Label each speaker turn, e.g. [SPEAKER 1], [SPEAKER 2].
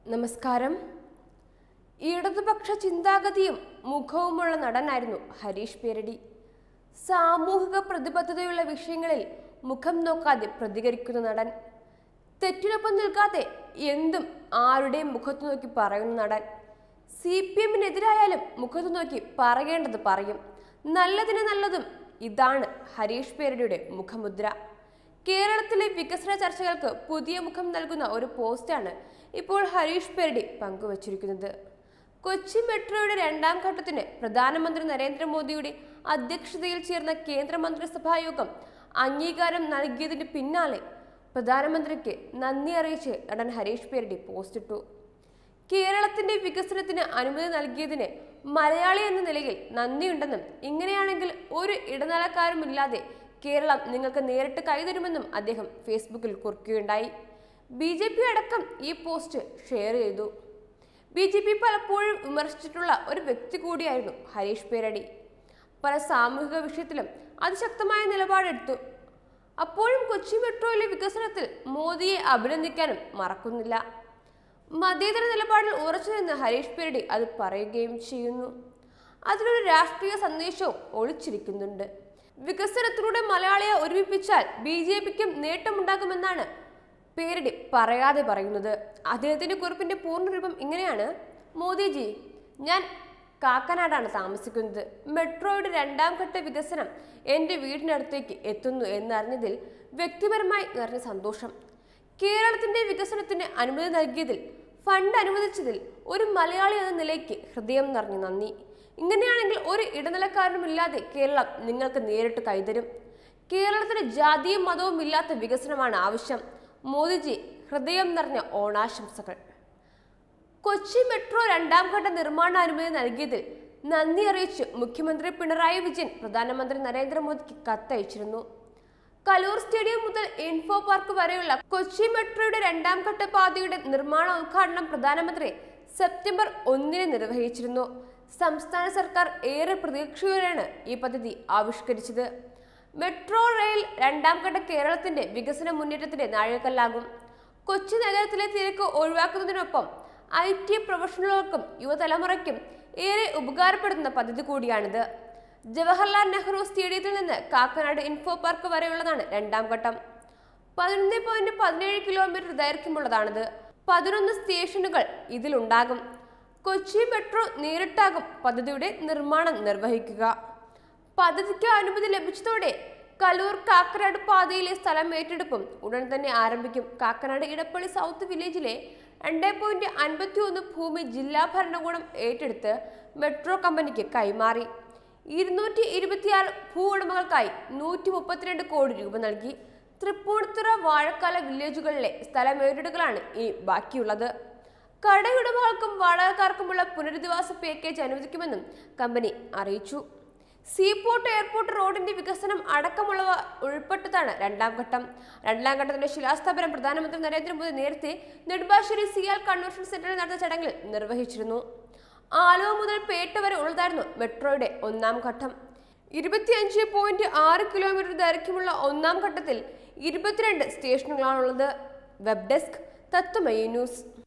[SPEAKER 1] നമസ്കാരം ഇടതുപക്ഷ ചിന്താഗതിയും മുഖവുമുള്ള നടനായിരുന്നു ഹരീഷ് പേരടി സാമൂഹിക പ്രതിബദ്ധതയുള്ള വിഷയങ്ങളിൽ മുഖം നോക്കാതെ പ്രതികരിക്കുന്ന നടൻ തെറ്റിനൊപ്പം നിൽക്കാതെ എന്തും ആരുടെയും മുഖത്ത് നോക്കി പറയുന്ന നടൻ സി പി എമ്മിനെതിരായാലും മുഖത്ത് നോക്കി പറയേണ്ടത് പറയും നല്ലതിന് നല്ലതും ഇതാണ് ഹരീഷ് പേരടിയുടെ മുഖമുദ്ര കേരളത്തിലെ വികസന ചർച്ചകൾക്ക് പുതിയ മുഖം നൽകുന്ന ഒരു പോസ്റ്റാണ് ഇപ്പോൾ ഹരീഷ് പേരടി പങ്കുവച്ചിരിക്കുന്നത് കൊച്ചി മെട്രോയുടെ രണ്ടാം ഘട്ടത്തിന് പ്രധാനമന്ത്രി നരേന്ദ്രമോദിയുടെ അധ്യക്ഷതയിൽ ചേർന്ന കേന്ദ്ര മന്ത്രിസഭാ യോഗം അംഗീകാരം നൽകിയതിന് പിന്നാലെ പ്രധാനമന്ത്രിക്ക് നന്ദി അറിയിച്ച് നടൻ ഹരീഷ് പേരടി പോസ്റ്റിട്ടു കേരളത്തിന്റെ വികസനത്തിന് അനുമതി നൽകിയതിന് മലയാളി എന്ന നിലയിൽ നന്ദിയുണ്ടെന്നും ഇങ്ങനെയാണെങ്കിൽ ഒരു ഇടനിലക്കാരുമില്ലാതെ കേരളം നിങ്ങൾക്ക് നേരിട്ട് കൈതരുമെന്നും അദ്ദേഹം ഫേസ്ബുക്കിൽ കുറിക്കുകയുണ്ടായി ബി ജെ പി അടക്കം ഈ പോസ്റ്റ് ഷെയർ ചെയ്തു ബി ജെ പി പലപ്പോഴും വിമർശിച്ചിട്ടുള്ള ഒരു വ്യക്തി കൂടിയായിരുന്നു ഹരീഷ് പേരടി പല സാമൂഹിക വിഷയത്തിലും അതിശക്തമായ നിലപാടെടുത്തു അപ്പോഴും കൊച്ചി മെട്രോയിലെ വികസനത്തിൽ മോദിയെ അഭിനന്ദിക്കാനും മറക്കുന്നില്ല മതേതര നിലപാടിൽ ഉറച്ചു നിന്ന് ഹരീഷ് പേരടി അത് പറയുകയും ചെയ്യുന്നു അതിലൊരു രാഷ്ട്രീയ സന്ദേശവും ഒളിച്ചിരിക്കുന്നുണ്ട് വികസനത്തിലൂടെ മലയാളിയെ ഒരുമിപ്പിച്ചാൽ ബി ജെ പിക്കും നേട്ടമുണ്ടാകുമെന്നാണ് പേരടി പറയാതെ പറയുന്നത് അദ്ദേഹത്തിന്റെ കുറിപ്പിന്റെ പൂർണ്ണരൂപം ഇങ്ങനെയാണ് മോദിജി ഞാൻ കാക്കനാടാണ് താമസിക്കുന്നത് മെട്രോയുടെ രണ്ടാം ഘട്ട വികസനം എൻ്റെ വീടിനടുത്തേക്ക് എത്തുന്നു എന്നറിഞ്ഞതിൽ വ്യക്തിപരമായി നിറഞ്ഞ സന്തോഷം കേരളത്തിന്റെ വികസനത്തിന് അനുമതി നൽകിയതിൽ ഫണ്ട് അനുവദിച്ചതിൽ ഒരു മലയാളി എന്ന നിലയ്ക്ക് ഹൃദയം നിറഞ്ഞു നന്ദി ഇങ്ങനെയാണെങ്കിൽ ഒരു ഇടനിലക്കാരനുമില്ലാതെ കേരളം നിങ്ങൾക്ക് നേരിട്ട് കൈതരും കേരളത്തിന് ജാതിയും മതവും ഇല്ലാത്ത വികസനമാണ് ആവശ്യം മോദിജി ഹൃദയം നിറഞ്ഞ ഓണാശംസകൾ കൊച്ചി മെട്രോ രണ്ടാം ഘട്ട നിർമ്മാണാനുമതി നൽകിയതിൽ നന്ദി അറിയിച്ച് മുഖ്യമന്ത്രി പിണറായി വിജയൻ പ്രധാനമന്ത്രി നരേന്ദ്രമോദിക്ക് കത്തയച്ചിരുന്നു കലൂർ സ്റ്റേഡിയം മുതൽ ഇൻഫോ പാർക്ക് വരെയുള്ള കൊച്ചി മെട്രോയുടെ രണ്ടാം ഘട്ട പാതയുടെ നിർമ്മാണ ഉദ്ഘാടനം പ്രധാനമന്ത്രി സെപ്റ്റംബർ ഒന്നിന് നിർവഹിച്ചിരുന്നു സംസ്ഥാന സർക്കാർ ഏറെ പ്രതീക്ഷയോടെയാണ് ഈ പദ്ധതി ആവിഷ്കരിച്ചത് മെട്രോ റെയിൽ രണ്ടാം ഘട്ട കേരളത്തിന്റെ വികസന മുന്നേറ്റത്തിന്റെ നാഴികക്കല്ലാകും കൊച്ചി നഗരത്തിലെ തിരക്ക് ഒഴിവാക്കുന്നതിനൊപ്പം ഐ ടി പ്രൊഫഷണലുകൾക്കും യുവതലമുറയ്ക്കും ഏറെ ഉപകാരപ്പെടുന്ന പദ്ധതി കൂടിയാണിത് ജവഹർലാൽ നെഹ്റു സ്റ്റേഡിയത്തിൽ നിന്ന് കാക്കനാട് ഇൻഫോ പാർക്ക് വരെയുള്ളതാണ് രണ്ടാം ഘട്ടം പതിനൊന്ന് പോയിന്റ് പതിനേഴ് കിലോമീറ്റർ ദൈർഘ്യമുള്ളതാണിത് പതിനൊന്ന് സ്റ്റേഷനുകൾ ഇതിലുണ്ടാകും കൊച്ചി മെട്രോ നേരിട്ടാകും പദ്ധതിയുടെ നിർമ്മാണം നിർവഹിക്കുക പദ്ധതിക്ക് അനുമതി ലഭിച്ചതോടെ കലൂർ കാക്കനാട് പാതയിലെ സ്ഥലം ഏറ്റെടുപ്പും ഉടൻ തന്നെ ആരംഭിക്കും കാക്കനാട് ഇടപ്പള്ളി സൗത്ത് വില്ലേജിലെ രണ്ട് പോയിന്റ് അൻപത്തി ഒന്ന് ഭൂമി ജില്ലാ ഭരണകൂടം ഏറ്റെടുത്ത് മെട്രോ കമ്പനിക്ക് കൈമാറി ഇരുന്നൂറ്റി ഇരുപത്തിയാറ് ഭൂ ഉടമകൾക്കായി നൂറ്റി മുപ്പത്തിരണ്ട് കോടി രൂപ നൽകി തൃപ്പൂണിത്തുറ വാഴക്കാല വില്ലേജുകളിലെ സ്ഥലം ഏറ്റെടുക്കലാണ് ഈ ബാക്കിയുള്ളത് കടയുടമകൾക്കും വാടകക്കാർക്കുമുള്ള പുനരധിവാസ പാക്കേജ് അനുവദിക്കുമെന്നും കമ്പനി അറിയിച്ചു സീപോർട്ട് എയർപോർട്ട് റോഡിന്റെ വികസനം അടക്കമുള്ളവ ഉൾപ്പെട്ടതാണ് രണ്ടാം ഘട്ടം രണ്ടാം ഘട്ടത്തിന്റെ ശിലാസ്ഥാപനം പ്രധാനമന്ത്രി നരേന്ദ്രമോദി നേരത്തെ നെടുമ്പാശ്ശേരി സിയാൽ കൺവെൻഷൻ സെന്ററിൽ നടന്ന ചടങ്ങിൽ നിർവഹിച്ചിരുന്നു ആലുവ മുതൽ പേട്ട വരെ ഉള്ളതായിരുന്നു മെട്രോയുടെ ഒന്നാം ഘട്ടം ഇരുപത്തിയഞ്ച് പോയിന്റ് ആറ് കിലോമീറ്റർ ദൈർഘ്യമുള്ള ഒന്നാം ഘട്ടത്തിൽ ഇരുപത്തിരണ്ട് സ്റ്റേഷനുകളാണുള്ളത് വെബ് ഡെസ്ക് തത്വമയി ന്യൂസ്